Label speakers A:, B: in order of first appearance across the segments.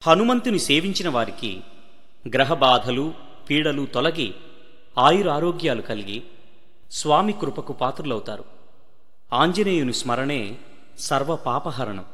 A: హనుమంతుని సేవించిన వారికి గ్రహబాధలు పీడలు తొలగి ఆయురారోగ్యాలు కలిగి స్వామి కృపకు పాత్రులవుతారు ఆంజనేయుని స్మరణే సర్వపాపహరణం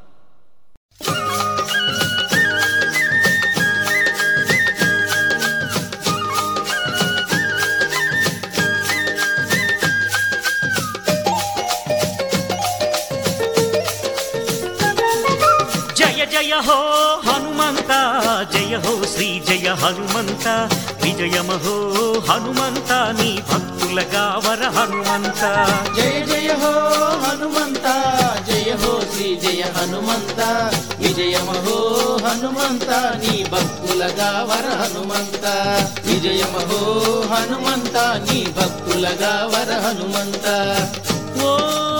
A: జయ జయ హో హనుమంత జయ హో శ్రీ జయ హనుమంత విజయమహో హనుమంత నీ భక్తులగా వర హనుమంత
B: జయ జయ హో హనుమంత జయ హో శ్రీ జయ హనుమంత విజయమహో హనుమంత నీ భక్తులగా వర హనుమంత విజయమహో హనుమంత నీ భక్తులగా వర హనుమంత
A: ఓ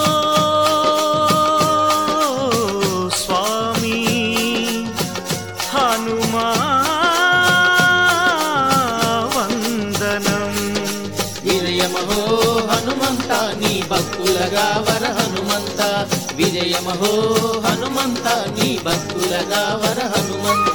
A: స్వామి హనుమా వందనం
B: విజయమహో హనుమంత నీ భక్తులగా వర హనుమంత విజయమహో హనుమంత నీ భక్తులగా వర హనుమంత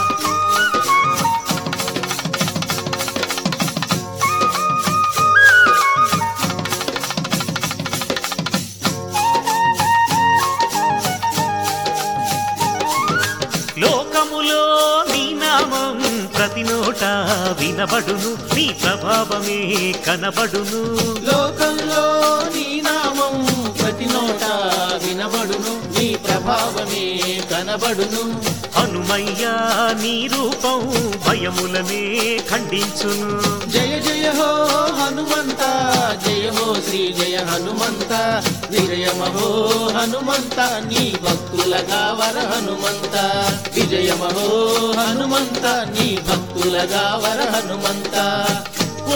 A: లోకములో నీ నామం ప్రతి నోట వినబడును నీ ప్రభావమే కనబడును
B: లోకంలో నీ నామం ప్రతి నోట వినబడును నీ ప్రభావమే కనబడును
A: హనుమయ్యా నీ రూపం భయములనే ఖండించును
B: జయ జయ హో హనుమంత జయ హో శ్రీ జయ హనుమంత విజయమహో హనుమంత నీ భక్తులగా వర హనుమంత విజయమహో హనుమంత నీ భక్తులగా వర హనుమంత
A: ఓ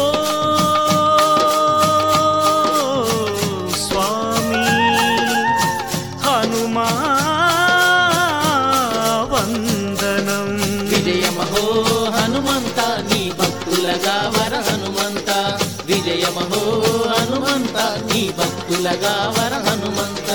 A: స్వామి హనుమా వందనం
B: విజయమహో హనుమంత నీ భక్తులగా వర హనుమంత విజయమహో హనుమంత నీ భక్తులగా వర హనుమంత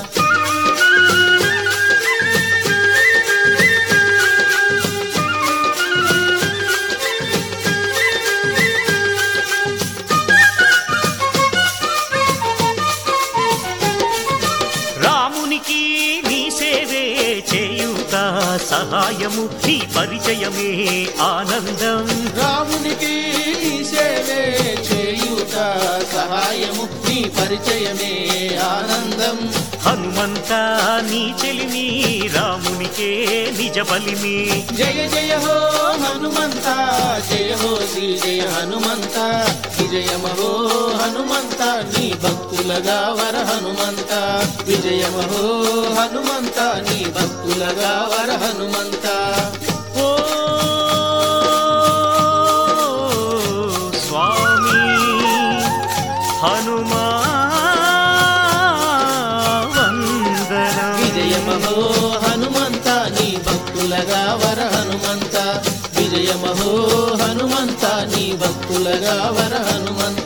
A: రామునికి నీ సేవే చేయుత సహాయము నీ పరిచయమే ఆనందం
B: రామునికి నీ సేవే చేయుట సహాయము నీ పరిచయమే ఆనందం
A: హనుమంత నీ చెలిమి రామునికే నిజ బలిమి
B: జయ జయ హో హనుమంత జయ హో శ్రీ జయ హనుమంత విజయమహో హనుమంత నీ భక్తులగా వర హనుమంత విజయమహో హనుమంత నీ భక్తులగా వర హనుమంత
A: ఓ స్వామి హనుమా వందనం
B: విజయమహో హనుమంత నీ భక్తులగా వర హనుమంత విజయమహో హనుమంత నీ భక్తులగా వర హనుమంత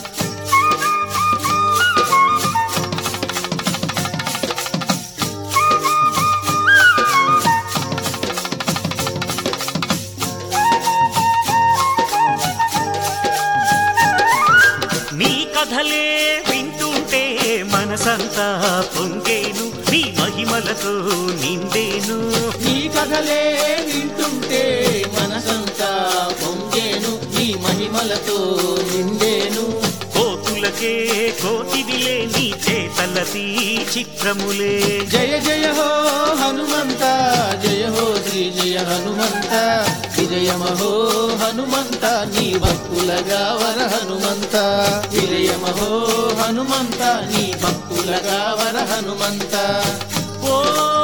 A: నీ కథలే వింటుంటే మనసంతా పొంగేను నీ మహిమలతో నిండేను
B: నీ కథలే వింటుంటే మనసంతా పొంగేను నీ మహిమలతో నిండేను
A: కోతులకే కోతివిలే నీ చేతలతీ చిత్రములే
B: జయ జయ హో హనుమంత జయ హో శ్రీ జయ హనుమంత విజయమహో హనుమంత నీ భక్తులగా వర హనుమంత విజయమహో హనుమంత నీ భక్తులగా వర హనుమంత
A: ఓ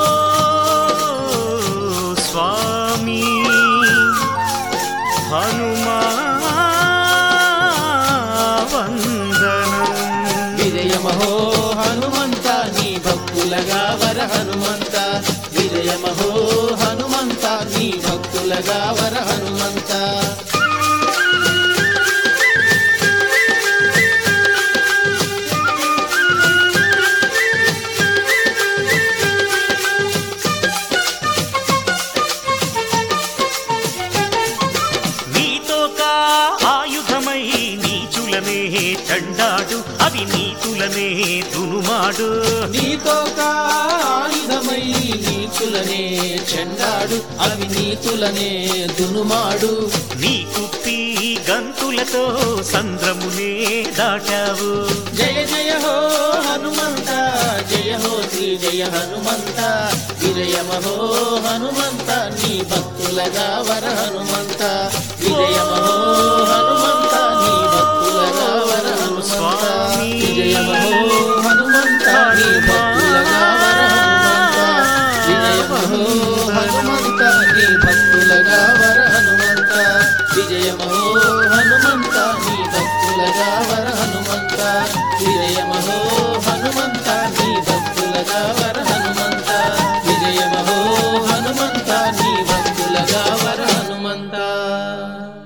A: స్వామి హనుమా వందనం
B: విజయమహో హనుమంత నీ భక్తులగా వర హనుమంత విజయమహో హనుమంత నీ భక్తులగా వర హనుమంత
A: నీతులనే దునుమాడు
B: నీతో ఆయుధమై నీతులనే చెండాడు అవి నీతులనే దునుమాడు
A: నీ కుప్పి గంతులతో సంద్రమునే దాటావు
B: జయ జయ హో హనుమంత జయ హో శ్రీ జయ హనుమంత విజయమ హో హనుమంత నీ భక్తులగా వర హనుమంత విజయమ హో హనుమంత నీ భక్తులగా వర హనుమంత విజయమ హో హనుమంత నీ భక్తులగా వర హనుమంత విజయమ హో హనుమంత నీ భక్తులగా వర హనుమంత విజయమ హో హనుమంత నీ భక్తులగా వర హనుమంత విజయమ హో హనుమంత నీ భక్తులగా వర హనుమంత విజయమ హో హనుమంత నీ భక్తులగా వర హనుమంత